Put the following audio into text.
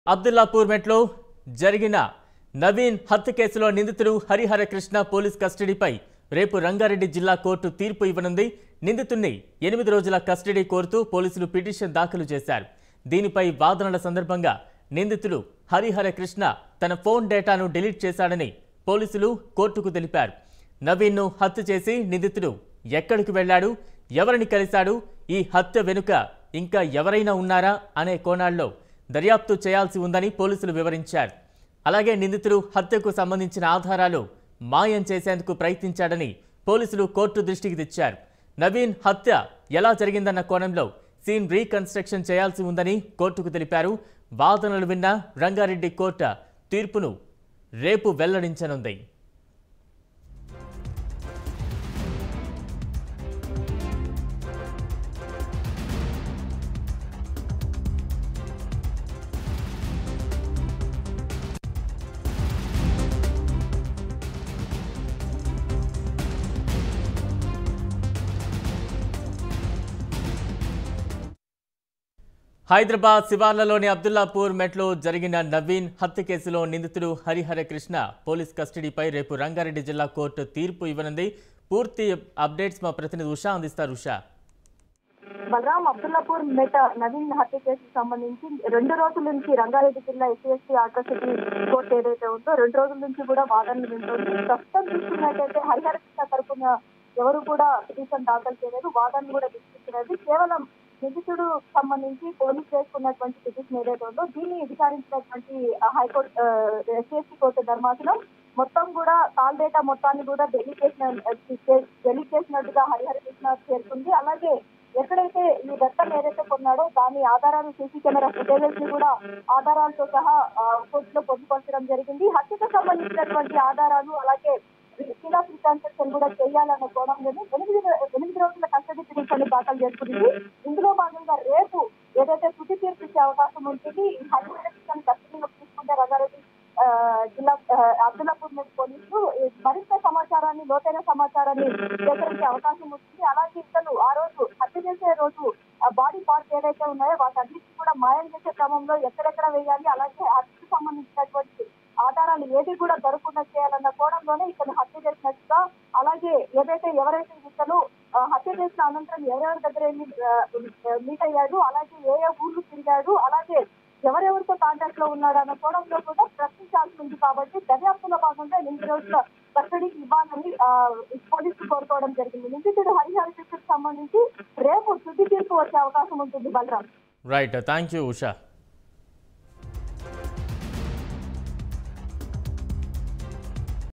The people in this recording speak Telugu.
అబ్దుల్లాపూర్ మెట్లో జరిగిన నవీన్ హత్య కేసులో నిందితుడు హరిహర కృష్ణ పోలీస్ కస్టడీపై రేపు రంగారెడ్డి జిల్లా కోర్టు తీర్పు ఇవ్వనుంది నిందితుడిని ఎనిమిది రోజుల కస్టడీ కోరుతూ పోలీసులు పిటిషన్ దాఖలు చేశారు దీనిపై వాదనల సందర్భంగా నిందితుడు హరిహర కృష్ణ తన ఫోన్ డేటాను డిలీట్ చేశాడని పోలీసులు కోర్టుకు తెలిపారు నవీన్ను హత్య చేసి నిందితుడు ఎక్కడికి వెళ్ళాడు ఎవరిని కలిశాడు ఈ హత్య వెనుక ఇంకా ఎవరైనా ఉన్నారా అనే కోణాల్లో దర్యాప్తు చేయాల్సి ఉందని పోలీసులు వివరించారు అలాగే నిందితుడు హత్యకు సంబంధించిన ఆధారాలు మాయం చేసేందుకు ప్రయత్నించాడని పోలీసులు కోర్టు దృష్టికి తెచ్చారు నవీన్ హత్య ఎలా జరిగిందన్న కోణంలో సీన్ రీకన్స్ట్రక్షన్ చేయాల్సి ఉందని కోర్టుకు తెలిపారు వాదనలు విన్న రంగారెడ్డి కోర్టు తీర్పును రేపు వెల్లడించనుంది హైదరాబాద్ శివార్లలోని అబ్దుల్లాపూర్ మెట్లో జరిగిన నవీన్ హత్య కేసులో నిందితుడు హరిహర కృష్ణ పోలీస్ కస్టడీపై రేపు రంగారెడ్డి జిల్లా కోర్టు తీర్పు ఇవ్వనుంది పూర్తి అప్డేట్స్ మా ప్రతినిధి ఉషా అందిస్తారు ఉషా బలరాం అబ్దుల్లాపూర్ మెట నవీన్ హత్య కేసుకు సంబంధించి రెండు రోజుల నుంచి రంగారెడ్డి జిల్లా ఎస్సీ అట్రాసిటీ కోర్టు ఏదైతే ఉందో రెండు రోజుల నుంచి కూడా వాదనలు వింటుంది ప్రస్తుతం చూసుకున్నట్టయితే హరిహర కృష్ణ తరపున ఎవరు కూడా పిటిషన్ దాఖలు చేయలేదు వాదనలు కూడా వినిపించలేదు కేవలం నిందితుడు సంబంధించి పోలీస్ చేసుకున్నటువంటి పిటిషన్ ఏదైతే ఉందో దీన్ని విచారించినటువంటి ఆ, హైకోర్టు ఎస్సీ కోర్టు ధర్మాసనం మొత్తం కూడా కాల్ డేటా మొత్తాన్ని కూడా డెలీట్ చేసిన డెలీట్ చేసినట్టుగా హరిహర కృష్ణ చేరుకుంది అలాగే ఎక్కడైతే ఈ దత్తం ఏదైతే కొన్నాడో దాని ఆధారాలు సీసీ కెమెరా ఫుటేజెస్ ని కూడా ఆధారాలతో సహా ఆ, కోర్టులో పొందుపరచడం జరిగింది హత్యకు సంబంధించినటువంటి ఆధారాలు అలాగే కీలా రీకన్స్ట్రక్షన్ కూడా చేయాలన్న కోణంలోనే ఎనిమిది ఎనిమిది రోజుల కస్టడీ పిటిషన్ దాఖలు చేసుకుంది ఇందులో భాగంగా రేపు ఏదైతే తుది తీర్పు ఇచ్చే అవకాశం ఉంటుంది ఈ హైదరాబాద్ కస్టడీలోకి తీసుకుంటే రంగారెడ్డి ఆ, జిల్లా ఆ, అబ్దుల్లాపూర్ మీద పోలీసులు ఈ మరింత సమాచారాన్ని లోతైన సమాచారాన్ని సేకరించే అవకాశం ఉంటుంది అలాగే ఇతను ఆ రోజు హత్య చేసే రోజు ఆ బాడీ పార్ట్స్ ఏదైతే ఉన్నాయో వాటన్నిటిని కూడా మాయం చేసే క్రమంలో ఎక్కడెక్కడ వేయాలి అలాగే హత్యకు సంబంధించినటువంటి ఆధారాలు ఏది కూడా దొరకకుండా చేయాలన్న కోణంలోనే ఇతను హత్య చేసినట్టుగా అలాగే ఏదైతే ఎవరైతే ఇతను ఆ, హత్య చేసిన అనంతరం ఎవరెవరి దగ్గర వెళ్ళి మీట్ అయ్యాడు అలాగే ఏ ఏ ఊర్లు తిరిగాడు అలాగే ఎవరెవరితో కాంటాక్ట్ లో ఉన్నాడు అన్న కోణంలో కూడా ప్రశ్నించాల్సి ఉంది కాబట్టి దర్యాప్తులో భాగంగా ఎనిమిది రోజుల కస్టడీకి ఇవ్వాలని ఆ, పోలీసులు కోరుకోవడం జరిగింది నిందితుడు హరిహర కృష్ణకు సంబంధించి రేపు తుది తీర్పు వచ్చే అవకాశం ఉంటుంది Balram right thank you Usha